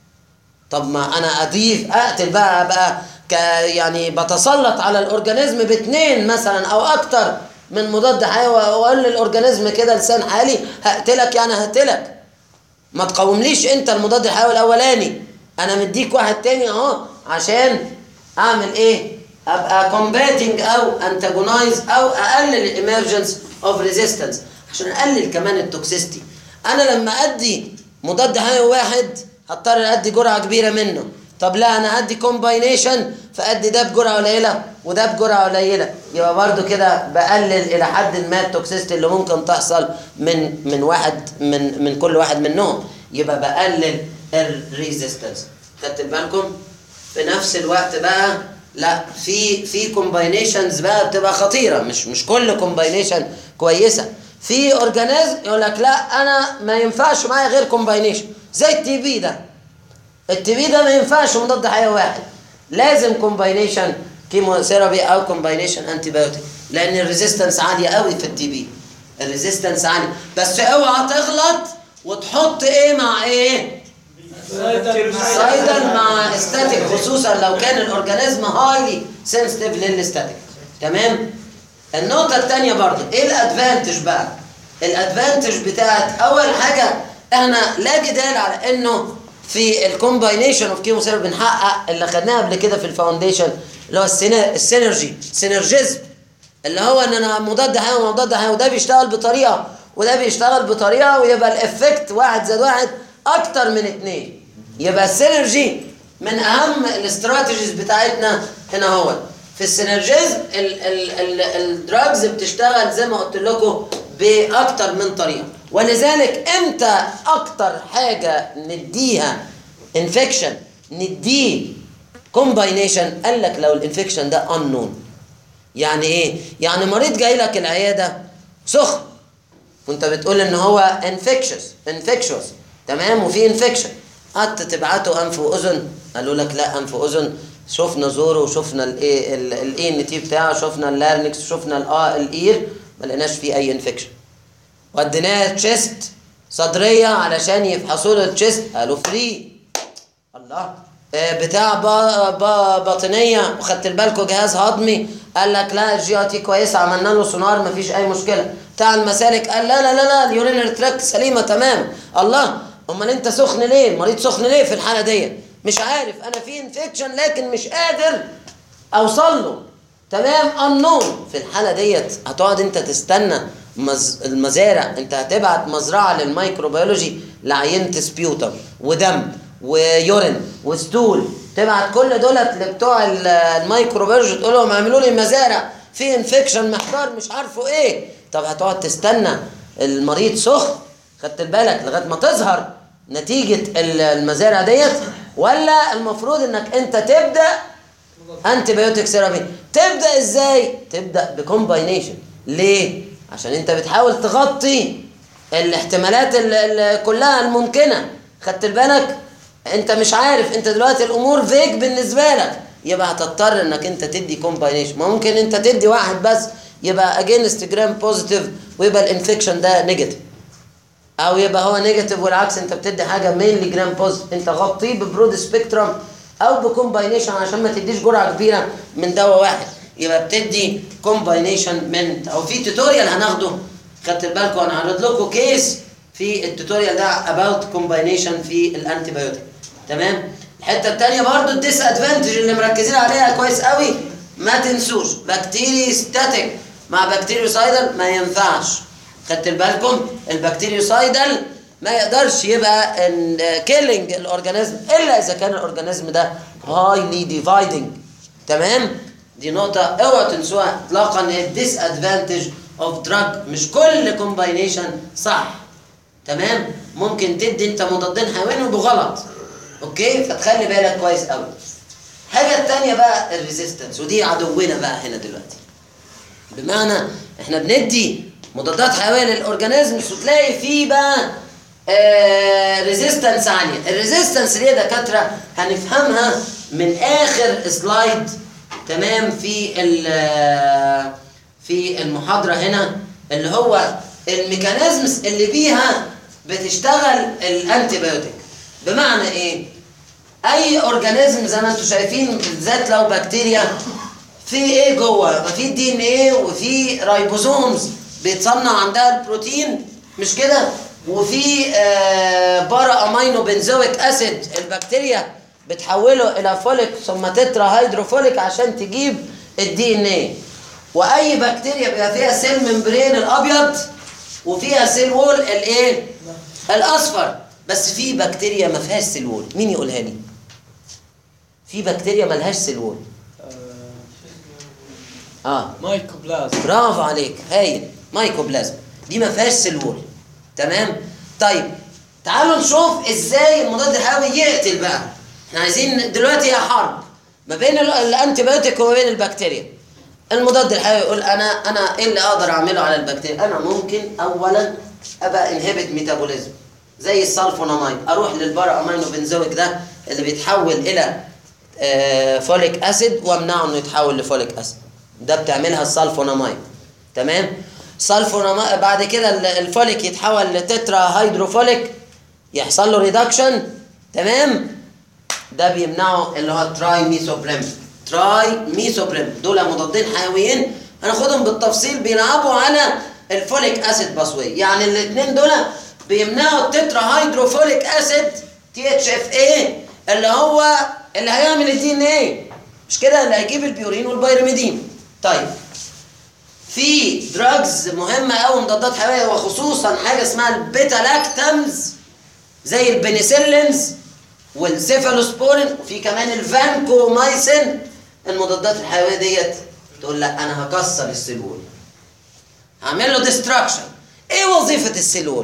طب ما انا اضيف اقتل بقى بقى ك يعني بتسلط على الاورجانيزم باثنين مثلا او اكتر من مضاد حيوي واقول للاورجانيزم كده لسان حالي هقتلك يعني هقتلك ما تقاومليش انت المضاد الحيوي الاولاني انا مديك واحد تاني اهو عشان اعمل ايه ابقى كومباتنج او انتاجونايز او اقلل الامرجنس اوف ريزيستنس عشان اقلل كمان التوكسيستي انا لما ادي مضاد حيوي واحد هضطر ادي جرعه كبيره منه طب لا انا ادي كومباينيشن فادي ده بجرعه قليله وده بجرعه قليله يبقى برضو كده بقلل الى حد ما التوكسيستي اللي ممكن تحصل من من واحد من من كل واحد منهم يبقى بقلل الريزيستنس خدت بالكم في نفس الوقت بقى لا في في كومباينيشنز بقى بتبقى خطيره مش مش كل كومباينيشن كويسه في اورجانيزم يقول لك لا انا ما ينفعش معايا غير كومباينيشن زي التي بي ده التي بي ده ما ينفعش مضاد حيوي واحد لازم كومباينيشن كيموثيرابي او كومباينيشن انتي بايوتيك لان الريزيستنس عاليه قوي في التي بي الريزيستنس عاليه بس اوعى تغلط وتحط ايه مع ايه سايدل مع استاتيك خصوصا لو كان الاورجانيزم هايلي سنسيتيف للاستاتيك تمام النقطه الثانيه برضو ايه الادفانتج بقى الادفانتج بتاعت اول حاجه احنا لا جدال على انه في الكومباينيشن اوف كيموثيرابي بنحقق اللي خدناه قبل كده في الفاونديشن اللي هو السينا- السينرجي سينرجيزم اللي هو ان انا مضاد حيوي ومضاد حيوي وده بيشتغل بطريقه وده بيشتغل بطريقه ويبقى الافكت واحد زائد واحد اكتر من اتنين يبقى السينرجي من اهم الاستراتيجيز بتاعتنا هنا هو في السينرجيزم الدراجز بتشتغل زي ما قلت لكم باكتر من طريقه ولذلك امتى اكتر حاجه نديها انفكشن نديه كومباينيشن قال لك لو الانفكشن ده unknown يعني ايه يعني مريض جاي لك العياده سخن وانت بتقول ان هو انفكشوس انفكشوس تمام وفي انفكشن قعدت تبعته انف واذن قالوا لك لا انف واذن شفنا زوره وشفنا الايه الاي ان تي بتاعه شفنا اللارنكس شفنا الاه الاير ما لقيناش فيه اي انفكشن وديناه تشيست صدريه علشان يفحصوا له التشيست قالوا فري الله آه، بتاع با با باطنيه وخدت بالكم جهاز هضمي قال لك لا الجي تي كويسه عملنا له سونار مفيش اي مشكله بتاع المسالك قال لا لا لا لا اليورينري تراكت سليمه تمام الله امال انت سخن ليه المريض سخن ليه في الحاله دي مش عارف انا في انفكشن لكن مش قادر اوصل له تمام النون في الحاله ديت هتقعد انت تستنى مز... المزارع انت هتبعت مزرعه للميكروبيولوجي لعينه سبيوتم ودم ويورين وستول تبعت كل دولت لبتوع ال- الميكروبيولوجي تقول لهم اعملوا لي مزارع في انفكشن محتار مش عارفه ايه طب هتقعد تستنى المريض سخن خدت بالك لغايه ما تظهر نتيجه ال- المزارع ديت ولا المفروض انك انت تبدا انتي بايوتيك ثيرابي تبدا ازاي تبدا بكومباينيشن ليه عشان انت بتحاول تغطي الاحتمالات ال- ال- كلها الممكنه خدت بالك انت مش عارف انت دلوقتي الامور فيك بالنسبه لك يبقى هتضطر انك انت تدي كومباينيشن ممكن انت تدي واحد بس يبقى اجينست جرام بوزيتيف ويبقى الانفكشن ده نيجاتيف او يبقى هو نيجاتيف والعكس انت بتدي حاجه مينلي جرام بوزيتيف انت غطيه ببرود سبيكترم او بكومباينيشن عشان ما تديش جرعه كبيره من دواء واحد يبقى بتدي كومباينيشن من او في توتوريال هناخده خدت بالكم انا هعرض لكم كيس في التوتوريال ده اباوت كومباينيشن في الانتي بايوتيك تمام الحته الثانيه برضو الديس ادفانتج اللي مركزين عليها كويس قوي ما تنسوش بكتيري ستاتيك مع بكتيريوسايدل ما ينفعش خدت بالكم البكتيريوسايدل ما يقدرش يبقى كيلينج الاورجانيزم الا اذا كان الاورجانيزم ده هايلي ديفايدنج تمام دي نقطة اوعوا تنسوها اطلاقا الديس ادفانتج اوف دراج مش كل كومباينيشن صح تمام ممكن تدي انت مضادين حيواني وبغلط اوكي فتخلي بالك كويس قوي الحاجة التانية بقى الريزيستنس ودي عدونا بقى هنا دلوقتي بمعنى احنا بندي مضادات حيويه للاورجانيزمز وتلاقي فيه بقى آه ريزيستنس عاليه الريزيستنس دي يا دكاتره هنفهمها من اخر سلايد تمام في ال- في المحاضره هنا اللي هو الميكانيزمز اللي بيها بتشتغل الانتي بايوتيك بمعنى ايه اي اورجانيزم زي ما انتم شايفين بالذات لو بكتيريا في ايه جوه ما في دي ان ايه وفي رايبوزومز بيتصنع عندها البروتين مش كده وفي آه بارا امينو بنزويك اسيد البكتيريا بتحوله الى فوليك ثم تترا هيدروفوليك عشان تجيب الدي ان ايه واي بكتيريا بيبقى فيها سيل ممبرين الابيض وفيها سيل وول الايه الاصفر بس في بكتيريا ما فيهاش سيل وول مين يقولها لي في بكتيريا ملهاش سيل وول اه مايكوبلازم برافو عليك هايل مايكوبلازم دي ما فيهاش سيل وول تمام طيب تعالوا نشوف ازاي المضاد الحيوي يقتل بقى احنا عايزين دلوقتي هي حرب ما بين ال- الانتي بايوتيك وما بين البكتيريا المضاد الحيوي يقول انا انا ايه اللي اقدر اعمله على البكتيريا انا ممكن اولا ابقى انهبت ميتابوليزم زي السلفوناميد اروح للبارا امينو بنزويك ده اللي بيتحول الى آه، فوليك اسيد وامنعه انه يتحول لفوليك اسيد ده بتعملها السلفوناميد تمام سلفوناميد بعد كده ال- الفوليك يتحول لتترا هيدروفوليك يحصل له ريدكشن تمام ده بيمنعه اللي هو تراي ميثوبريم تراي ميثوبريم دول مضادين حيويين هناخدهم بالتفصيل بيلعبوا على الفوليك اسيد باسوي يعني الاثنين دول بيمنعوا التترا هيدروفوليك اسيد تي اتش اف اي اللي هو اللي هيعمل الدي ان ايه مش كده اللي هيجيب البيورين والبيرميدين طيب في دراجز مهمه قوي مضادات حيويه وخصوصا حاجه اسمها البيتا لاكتامز زي البنسلينز والسيفالوسبورين وفي كمان الفانكومايسين المضادات الحيويه ديت تقول لا انا هكسر السلول هعمل له ديستراكشن ايه وظيفه السلول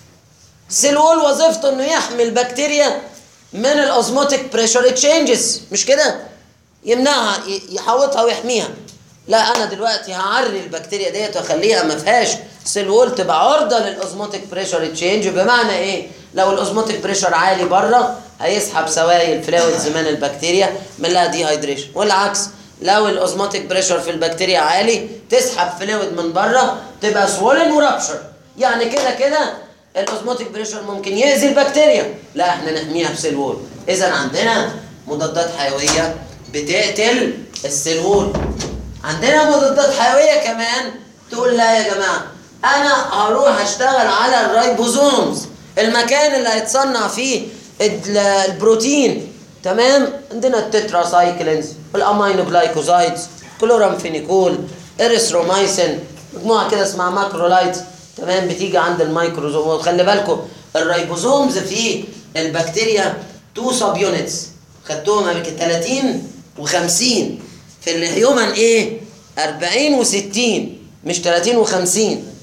السلول وظيفته انه يحمي البكتيريا من الاوزموتيك بريشر تشينجز مش كده يمنعها ي- يحوطها ويحميها لا انا دلوقتي هعري البكتيريا ديت واخليها ما فيهاش سيل وول تبقى عرضه للاوزموتيك بريشر تشينج بمعنى ايه لو الاوزموتيك بريشر عالي بره هيسحب سوائل فلويدز من البكتيريا من لها دي هايدريشن والعكس لو الاوزموتيك بريشر في البكتيريا عالي تسحب فلويد من بره تبقى سوولن ورابشر يعني كده كده الاوزموتيك بريشر ممكن يأذي البكتيريا لا احنا نحميها بسيل وول اذا عندنا مضادات حيويه بتقتل السيل وول عندنا مضادات حيويه كمان تقول لا يا جماعه انا هروح اشتغل على الرايبوزومز المكان اللي هيتصنع فيه ال- البروتين تمام عندنا التتراسايكلينز الامينو جلايكوزايدز كلورامفينيكول اريثرومايسين مجموعه كده اسمها ماكرولايتس تمام بتيجي عند الميكروزوم وخلي بالكم الريبوزومز في البكتيريا تو سب يونتس خدتهم قبل كده 30 و50 في الهيومن ايه 40 و60 مش 30 و50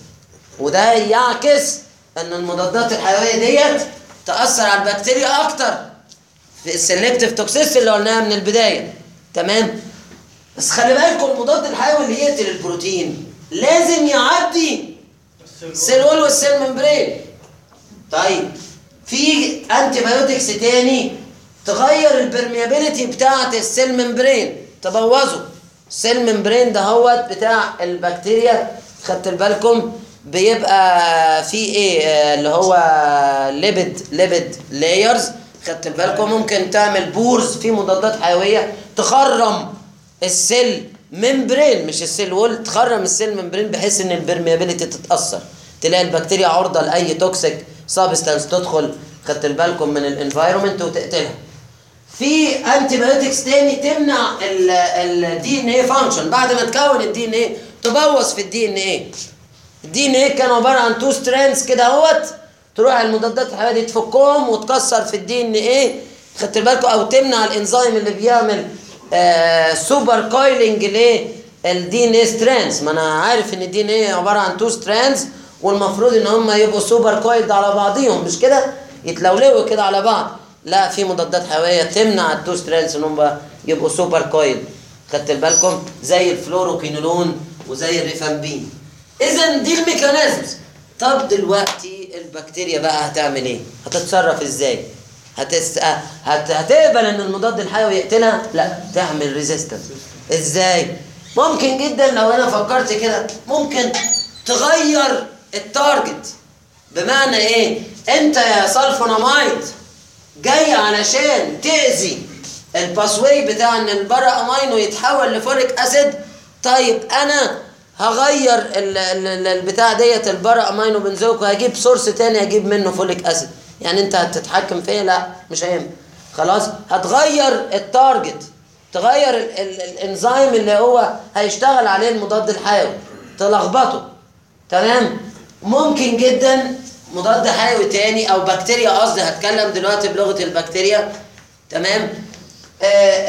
وده يعكس ان المضادات الحيويه ديت تاثر على البكتيريا اكتر في السلكتيف توكسيس اللي قلناها من البدايه تمام بس خلي بالكم المضاد الحيوي اللي يقتل البروتين لازم يعدي السيل وول والسيل ممبرين طيب في انتي بايوتكس تاني تغير البرميابيليتي بتاعه السيل ممبرين تبوظه السيل ممبرين ده هو بتاع البكتيريا خدت بالكم بيبقى في ايه آه، اللي هو ليبيد ليبيد لايرز خدت بالكم ممكن تعمل بورز في مضادات حيويه تخرم السيل ممبرين مش السيل وول تخرم السيل ممبرين بحيث ان البرميابيليتي تتاثر تلاقي البكتيريا عرضه لاي توكسيك سابستانس تدخل خدت بالكم من الانفايرمنت وتقتلها في انتي بايوتكس تاني تمنع الدي ان اي فانكشن بعد ما تكون الدي ان اي تبوظ في الدي ان اي الدي ان اي كان عباره عن تو سترينز كده اهوت تروح المضادات الحيويه دي تفكهم وتكسر في الدي ان اي خدت بالكم او تمنع الانزيم اللي بيعمل آه سوبر كويلنج للدي ان اي سترينز ما انا عارف ان الدي ان اي عباره عن تو سترينز والمفروض ان هم يبقوا سوبر كويلد على بعضيهم مش كده يتلولوا كده على بعض لا في مضادات حيويه تمنع التو سترينز ان هم يبقوا سوبر كويل خدت بالكم زي الفلوروكينولون وزي الريفامبين اذا دي الميكانيزمز طب دلوقتي البكتيريا بقى هتعمل ايه هتتصرف ازاي هتس... هت... هتقبل ان المضاد الحيوي يقتلها لا تعمل ريزيستنس ازاي ممكن جدا لو انا فكرت كده ممكن تغير التارجت بمعنى ايه انت يا سلفونامايد جاي علشان تأذي الباسواي بتاع ان البرا امينو يتحول لفوليك اسيد طيب انا هغير ال- ال- ال- البتاع ديت البرا امينو بنزويك وهجيب سورس تاني اجيب منه فوليك اسيد يعني انت هتتحكم فيا لا مش هينفع خلاص هتغير التارجت تغير ال ال الانزيم اللي هو هيشتغل عليه المضاد الحيوي تلخبطه تمام ممكن جدا مضاد حيوي تاني او بكتيريا قصدي هتكلم دلوقتي بلغه البكتيريا تمام آه،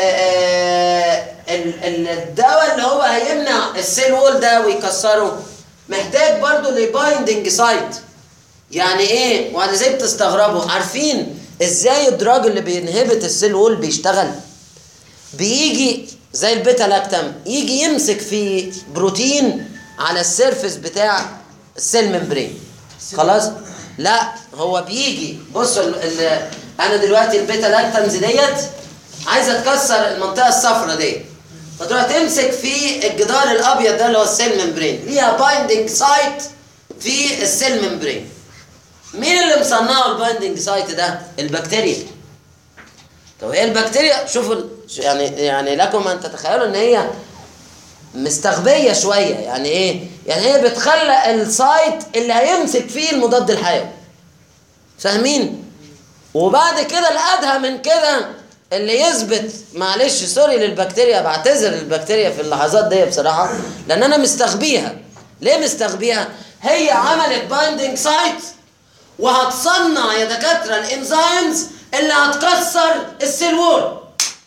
آه، آه، ال- ال- الدواء اللي هو هيمنع السيل وول ده ويكسره محتاج برضو لبايندنج سايت يعني ايه وانا زي بتستغربوا عارفين ازاي الدراج اللي بينهبت السيل وول بيشتغل بيجي زي البيتا لاكتام يجي يمسك في بروتين على السيرفس بتاع السيل ممبرين خلاص لا هو بيجي بصوا ال ال انا دلوقتي البيتا لاكتامز ديت عايزه تكسر المنطقه الصفراء دي فتروح تمسك في الجدار الابيض ده اللي هو السيل ممبرين ليها بايندنج سايت في السيل ممبرين مين اللي مصنعه البايندنج سايت ده البكتيريا طب ايه البكتيريا شوفوا ال- يعني يعني لكم ان تتخيلوا ان هي مستغبيه شويه يعني ايه يعني هي بتخلق السايت اللي هيمسك فيه المضاد الحيوي فاهمين وبعد كده الادهى من كده اللي يثبت معلش سوري للبكتيريا بعتذر للبكتيريا في اللحظات دي بصراحه لان انا مستغبيها ليه مستغبيها هي عملت بايندنج سايت وهتصنع يا دكاتره الانزيمز اللي هتكسر السيل وول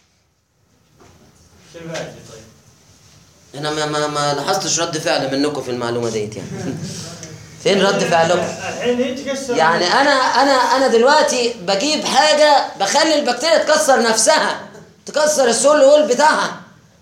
شو الباقي طيب؟ انا ما ما, ما لاحظتش رد فعل منكم في المعلومه ديت يعني فين رد فعلكم الحين هي تكسر يعني انا انا انا دلوقتي بجيب حاجه بخلي البكتيريا تكسر نفسها تكسر السول وول بتاعها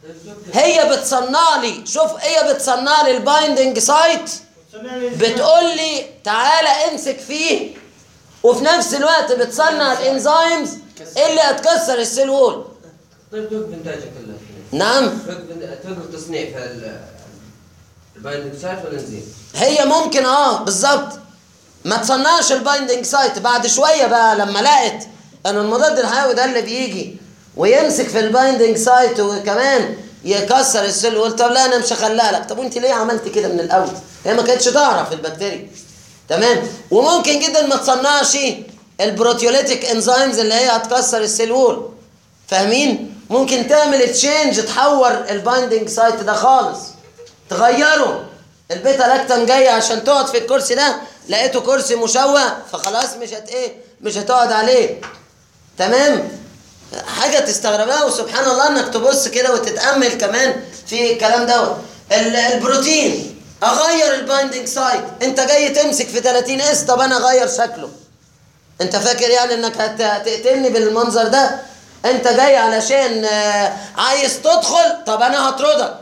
هي بتصنع لي شوف هي بتصنع لي البايندنج سايت تصنع لي بتقول لي تعالى امسك فيه وفي نفس الوقت بتصنع الانزيمز اللي هتكسر السيل وول طيب توقف انتاجك كله نعم توقف توقف تصنيع في ال- البايندنج سايت والانزيم هي ممكن اه بالظبط ما تصنعش البايندنج سايت بعد شويه بقى لما لقت ان المضاد الحيوي ده اللي بيجي ويمسك في البايندنج سايت وكمان يكسر السيل ويقول طب لا انا مش هخليها لك طب وانت ليه عملت كده من الاول هي ما كانتش تعرف البكتيريا تمام وممكن جدا ما تصنعش البروتيوليتيك انزيمز اللي هي هتكسر السيل وول فاهمين ممكن تعمل تشينج تحور البايندنج سايت ده خالص تغيره البيتا لاكتم جاي عشان تقعد في الكرسي ده لقيته كرسي مشوه فخلاص مش هت ايه مش هتقعد عليه تمام حاجه تستغربها وسبحان الله انك تبص كده وتتامل كمان في الكلام دوت ال- البروتين اغير البايندنج سايت انت جاي تمسك في 30 اس طب انا اغير شكله انت فاكر يعني انك هت- هتقتلني بالمنظر ده انت جاي علشان آه، عايز تدخل طب انا هطردك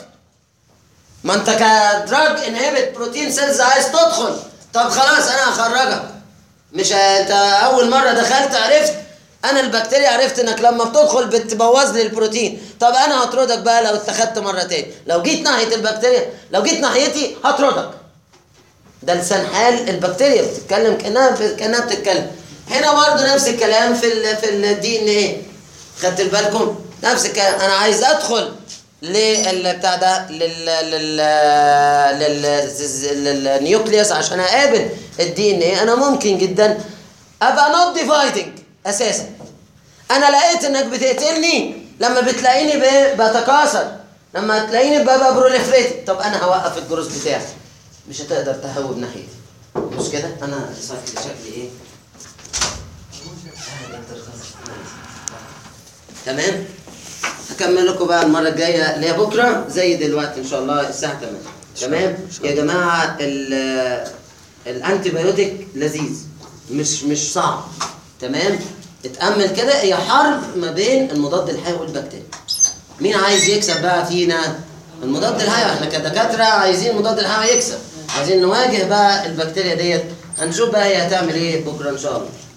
ما انت كدراج انهبت بروتين سيلز عايز تدخل طب خلاص انا هخرجك مش ه- انت اول مره دخلت عرفت انا البكتيريا عرفت انك لما بتدخل بتبوظ لي البروتين طب انا هطردك بقى لو اتخذت مره تاني لو جيت ناحيه البكتيريا لو جيت ناحيتي هطردك ده لسان حال البكتيريا بتتكلم كانها كانها بتتكلم هنا برضه نفس الكلام في ال في الدي ان ايه خدت بالكم نفس الكلام انا عايز ادخل لل بتاع ده لل لل لل للنيوكليوس عشان اقابل الدي ان ايه انا ممكن جدا ابقى نوت ديفايدنج اساسا انا لقيت انك بتقتلني لما بتلاقيني ب- بتكاثر لما تلاقيني ببقى بروليفريتد طب انا هوقف الجروس بتاعي مش هتقدر تهوب ناحيتي مش كده انا شكلي شكلي ايه تمام هكمل لكم بقى المره الجايه اللي هي بكره زي دلوقتي ان شاء الله الساعه 8 تمام يا جماعه ال- الانتي بايوتيك لذيذ مش مش صعب تمام اتامل كده هي حرب ما بين المضاد الحيوي والبكتيريا مين عايز يكسب بقى فينا المضاد الحيوي احنا كدكاتره عايزين المضاد الحيوي يكسب عايزين نواجه بقى البكتيريا ديت هنشوف بقى هي هتعمل ايه بكره ان شاء الله